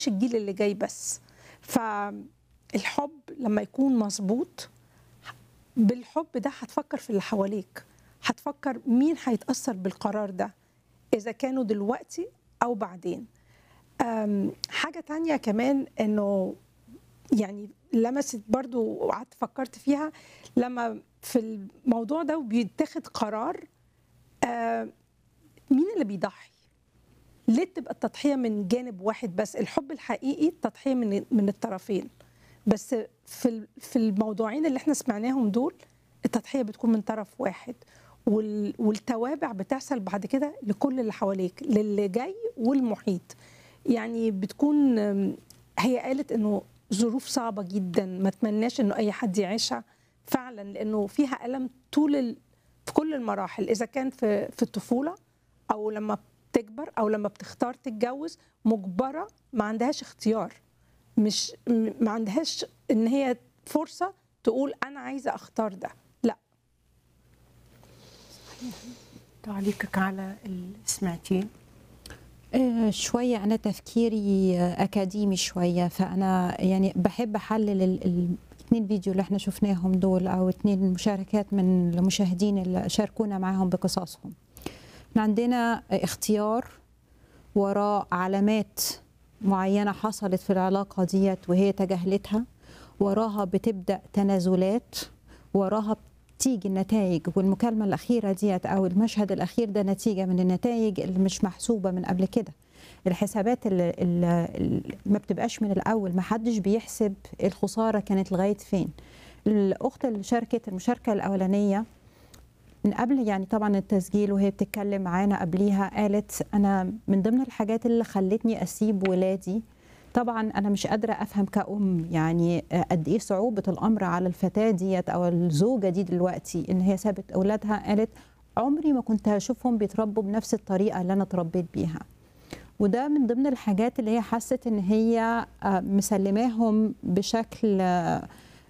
الجيل اللي جاي بس فالحب لما يكون مظبوط بالحب ده هتفكر في اللي حواليك هتفكر مين هيتأثر بالقرار ده إذا كانوا دلوقتي أو بعدين أم، حاجة تانية كمان إنه يعني لمست برضو وقعدت فكرت فيها لما في الموضوع ده بيتاخد قرار آه، مين اللي بيضحي ليه تبقى التضحيه من جانب واحد بس الحب الحقيقي التضحيه من من الطرفين بس في ال- في الموضوعين اللي احنا سمعناهم دول التضحيه بتكون من طرف واحد وال- والتوابع بتحصل بعد كده لكل اللي حواليك للي جاي والمحيط يعني بتكون آم، هي قالت انه ظروف صعبه جدا ما اتمناش انه اي حد يعيشها فعلا لانه فيها الم طول ال... في كل المراحل اذا كان في في الطفوله او لما بتكبر او لما بتختار تتجوز مجبره ما عندهاش اختيار مش م- ما عندهاش ان هي فرصه تقول انا عايزه اختار ده لا تعليقك على اللي سمعتيه آه، شوية أنا تفكيري آه، أكاديمي شوية فأنا يعني بحب أحلل ال- ال- الاثنين فيديو اللي احنا شفناهم دول أو اثنين مشاركات من المشاهدين اللي شاركونا معاهم بقصصهم احنا عندنا اختيار وراء علامات معينة حصلت في العلاقة ديت وهي تجاهلتها وراها بتبدأ تنازلات وراها بتيجي النتائج والمكالمة الأخيرة ديت أو المشهد الأخير ده نتيجة من النتائج اللي مش محسوبة من قبل كده الحسابات اللي, اللي ما بتبقاش من الأول ما حدش بيحسب الخسارة كانت لغاية فين الأخت اللي شاركت المشاركة الأولانية من قبل يعني طبعا التسجيل وهي بتتكلم معانا قبليها قالت انا من ضمن الحاجات اللي خلتني اسيب ولادي طبعا انا مش قادره افهم كأم يعني قد ايه صعوبه الامر على الفتاه ديت او الزوجه دي دلوقتي ان هي سابت اولادها قالت عمري ما كنت هشوفهم بيتربوا بنفس الطريقه اللي انا اتربيت بيها وده من ضمن الحاجات اللي هي حست ان هي آه، مسلماهم بشكل آه،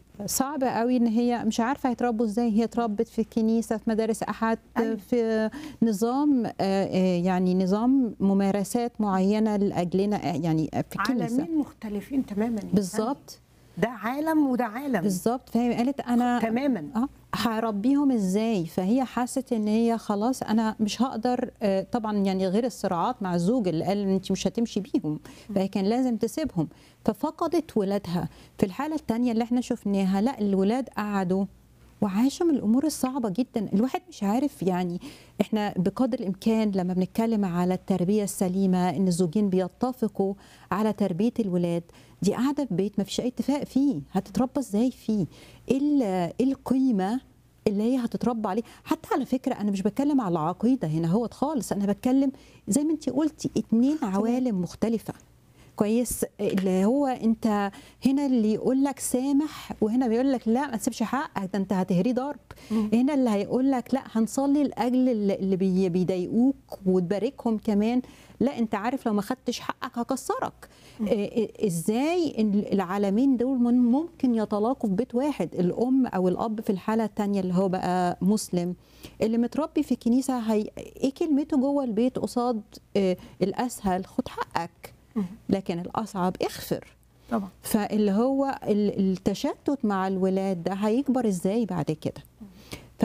صعب قوي ان هي مش عارفه هيتربوا ازاي هي اتربت في كنيسه في مدارس احد أيوة. في نظام آه، آه، يعني نظام ممارسات معينه لاجلنا آه، يعني في كنيسه عالمين مختلفين تماما بالظبط ده عالم وده عالم بالظبط فهي قالت انا تماما اه هربيهم ازاي فهي حست ان هي خلاص انا مش هقدر آه، طبعا يعني غير الصراعات مع الزوج اللي قال ان انت مش هتمشي بيهم فهي كان لازم تسيبهم ففقدت ولادها في الحاله الثانيه اللي احنا شفناها لا الولاد قعدوا وعاشوا من الامور الصعبه جدا الواحد مش عارف يعني احنا بقدر الامكان لما بنتكلم على التربيه السليمه ان الزوجين بيتفقوا على تربيه الولاد دي قاعده في بيت ما فيش اي اتفاق فيه هتتربى ازاي فيه ايه ال- إيه القيمه اللي هي هتتربى عليه حتى على فكره انا مش بتكلم على العقيده هنا هو خالص انا بتكلم زي ما انت قلتي اتنين عوالم مختلفه كويس اللي هو انت هنا اللي يقول لك سامح وهنا بيقول لك لا ما تسيبش حقك ده انت هتهري ضرب هنا اللي هيقول لك لا هنصلي لاجل اللي اللي بي- بيضايقوك وتباركهم كمان لا انت عارف لو ما خدتش حقك هكسرك إيه- إيه- ازاي إن العالمين دول من- ممكن يتلاقوا في بيت واحد الام او الاب في الحاله الثانيه اللي هو بقى مسلم اللي متربي في كنيسه هي ايه كلمته جوه البيت قصاد إيه الاسهل خد حقك لكن الاصعب اغفر طبعا فاللي هو ال- التشتت مع الولاد ده هيكبر ازاي بعد كده ف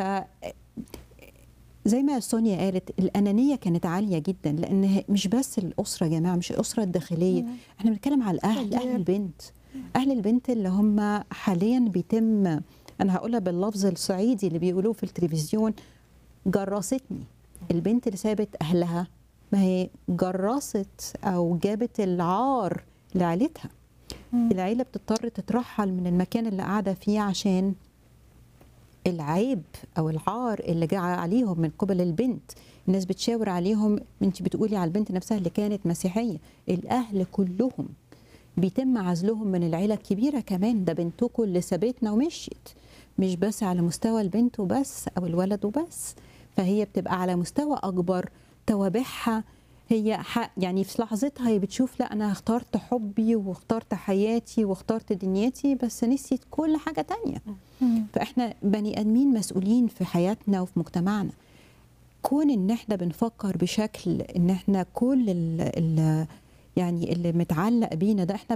زي ما سونيا قالت الانانيه كانت عاليه جدا لان هي- مش بس الاسره يا جماعه مش الاسره الداخليه احنا بنتكلم على الاهل اهل البنت اهل البنت اللي هم حاليا بيتم انا هقولها باللفظ الصعيدي اللي بيقولوه في التلفزيون جرستني البنت اللي سابت اهلها ما هي جرست او جابت العار لعيلتها العيله بتضطر تترحل من المكان اللي قاعده فيه عشان العيب او العار اللي جاء عليهم من قبل البنت الناس بتشاور عليهم انت بتقولي على البنت نفسها اللي كانت مسيحيه الاهل كلهم بيتم عزلهم من العيله الكبيره كمان ده بنتكم اللي سابتنا ومشيت مش بس على مستوى البنت وبس او الولد وبس فهي بتبقى على مستوى اكبر توابعها هي ح- يعني في لحظتها هي بتشوف لا انا اخترت حبي واخترت حياتي واخترت دنيتي بس نسيت كل حاجه تانية فاحنا بني ادمين مسؤولين في حياتنا وفي مجتمعنا كون ان احنا بنفكر بشكل ان احنا كل ال ال يعني اللي متعلق بينا ده احنا